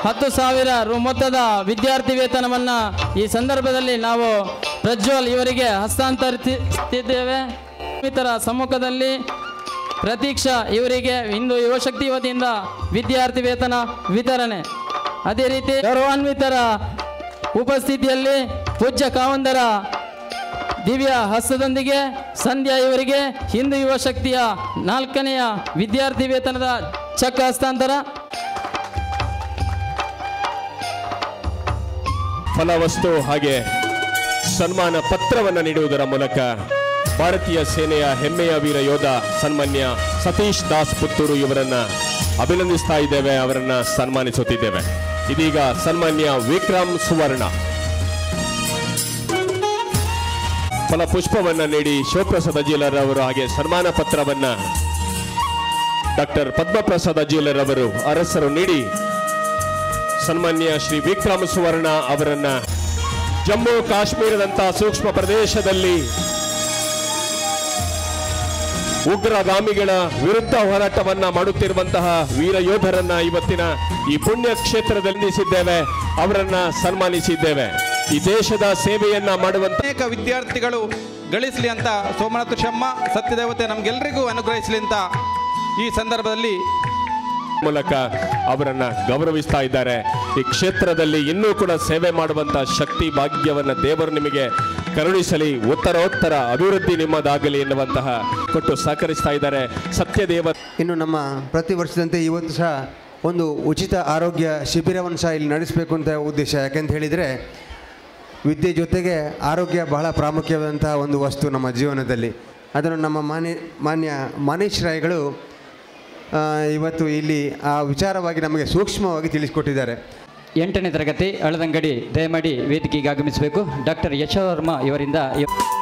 ಹತ್ತು ಸಾವಿರ ರು ಮೊತ್ತದ ವಿದ್ಯಾರ್ಥಿ ವೇತನವನ್ನು ಈ ಸಂದರ್ಭದಲ್ಲಿ ನಾವು ಪ್ರಜ್ವಲ್ ಇವರಿಗೆ ಹಸ್ತಾಂತರಿಸುತ್ತಿದ್ದೇವೆ ಇತರ ಸಮ್ಮುಖದಲ್ಲಿ ಪ್ರತೀಕ್ಷಾ ಇವರಿಗೆ ಇಂದು ಯುವಶಕ್ತಿ ವತಿಯಿಂದ ವಿದ್ಯಾರ್ಥಿ ವೇತನ ವಿತರಣೆ ಅದೇ ರೀತಿ ಗೌರವಾನ್ವಿತರ ಉಪಸ್ಥಿತಿಯಲ್ಲಿ ಪೂಜ್ಯ ಕಾವಂದರ ದಿವ್ಯ ಹಸ್ತದೊಂದಿಗೆ ಸಂಧ್ಯಾ ಇವರಿಗೆ ಹಿಂದೂ ಯುವ ಶಕ್ತಿಯ ನಾಲ್ಕನೆಯ ವಿದ್ಯಾರ್ಥಿ ವೇತನದ ಚೆಕ್ ಹಸ್ತಾಂತರ ಫಲವಸ್ತು ಹಾಗೆ ಸನ್ಮಾನ ಪತ್ರವನ್ನು ನೀಡುವುದರ ಮೂಲಕ ಭಾರತೀಯ ಸೇನೆಯ ಹೆಮ್ಮೆಯ ವೀರ ಯೋಧ ಸನ್ಮಾನ್ಯ ಸತೀಶ್ ದಾಸ್ ಪುತ್ತೂರು ಇವರನ್ನ ಅಭಿನಂದಿಸ್ತಾ ಇದ್ದೇವೆ ಅವರನ್ನ ಸನ್ಮಾನಿಸುತ್ತಿದ್ದೇವೆ ಇದೀಗ ಸನ್ಮಾನ್ಯ ವಿಕ್ರಮ್ ಸುವರ್ಣ ಫಲಪುಷ್ಪವನ್ನ ನೀಡಿ ಶಿವಪ್ರಸಾದ್ ಅಜೀಲರ್ ಅವರು ಹಾಗೆ ಸನ್ಮಾನ ಪತ್ರವನ್ನ ಡಾಕ್ಟರ್ ಪದ್ಮಪ್ರಸಾದ್ ಅಜೀಲರ್ ಅವರು ಅರಸರು ನೀಡಿ ಸನ್ಮಾನ್ಯ ಶ್ರೀ ವಿಕ್ರಮ್ ಸುವರ್ಣ ಅವರನ್ನ ಜಮ್ಮು ಕಾಶ್ಮೀರದಂತಹ ಸೂಕ್ಷ್ಮ ಪ್ರದೇಶದಲ್ಲಿ ಉಗ್ರಗಾಮಿಗಳ ವಿರುದ್ಧ ಹೋರಾಟವನ್ನ ಮಾಡುತ್ತಿರುವಂತಹ ವೀರ ಯೋಧರನ್ನ ಇವತ್ತಿನ ಈ ಪುಣ್ಯ ಕ್ಷೇತ್ರದಲ್ಲಿ ನಿಲ್ಲಿಸಿದ್ದೇವೆ ಅವರನ್ನ ಸನ್ಮಾನಿಸಿದ್ದೇವೆ ಈ ದೇಶದ ಸೇವೆಯನ್ನ ಮಾಡುವಂತ ಅನೇಕ ವಿದ್ಯಾರ್ಥಿಗಳು ಗಳಿಸಲಿ ಅಂತ ಸೋಮನಾಥ ಶಮ್ಮ ಸತ್ಯದೇವತೆ ನಮಗೆಲ್ಲರಿಗೂ ಅನುಗ್ರಹಿಸಲಿ ಅಂತ ಈ ಸಂದರ್ಭದಲ್ಲಿ ಮೂಲಕ ಅವರನ್ನ ಗೌರವಿಸ್ತಾ ಇದ್ದಾರೆ ಈ ಕ್ಷೇತ್ರದಲ್ಲಿ ಇನ್ನೂ ಕೂಡ ಸೇವೆ ಮಾಡುವಂತ ಶಕ್ತಿ ಭಾಗ್ಯವನ್ನ ದೇವರು ನಿಮಗೆ ಕರುಣಿಸಲಿ ಉತ್ತರೋತ್ತರ ಅಭಿವೃದ್ಧಿ ನಿಮ್ಮದಾಗಲಿ ಎನ್ನುವಂತಹ ಕೊಟ್ಟು ಸಹಕರಿಸ್ತಾ ಇದ್ದಾರೆ ಸತ್ಯದೇವ ಇನ್ನು ನಮ್ಮ ಪ್ರತಿ ವರ್ಷದಂತೆ ಇವತ್ತು ಸಹ ಒಂದು ಉಚಿತ ಆರೋಗ್ಯ ಶಿಬಿರವನ್ನು ಸಹ ಇಲ್ಲಿ ನಡೆಸಬೇಕು ಅಂತ ಉದ್ದೇಶ ಯಾಕೆಂತ ಹೇಳಿದರೆ ವಿದ್ಯೆ ಜೊತೆಗೆ ಆರೋಗ್ಯ ಬಹಳ ಪ್ರಾಮುಖ್ಯವಾದಂತಹ ಒಂದು ವಸ್ತು ನಮ್ಮ ಜೀವನದಲ್ಲಿ ಅದನ್ನು ನಮ್ಮ ಮಾನ್ಯ ಮಾನ್ಯ ಮನೀಶ್ ರಾಯ್ಗಳು ಆ, ಇವತ್ತು ಇಲ್ಲಿ ಆ ವಿಚಾರವಾಗಿ ನಮಗೆ ಸೂಕ್ಷ್ಮವಾಗಿ ತಿಳಿಸಿಕೊಟ್ಟಿದ್ದಾರೆ ಎಂಟನೇ ತರಗತಿ ಅಳದಂಗಡಿ ದಯಮಾಡಿ ವೇದಿಕೆಗೆ ಆಗಮಿಸಬೇಕು ಡಾಕ್ಟರ್ ಯಶವರ್ಮ ಇವರಿಂದ ಇವ-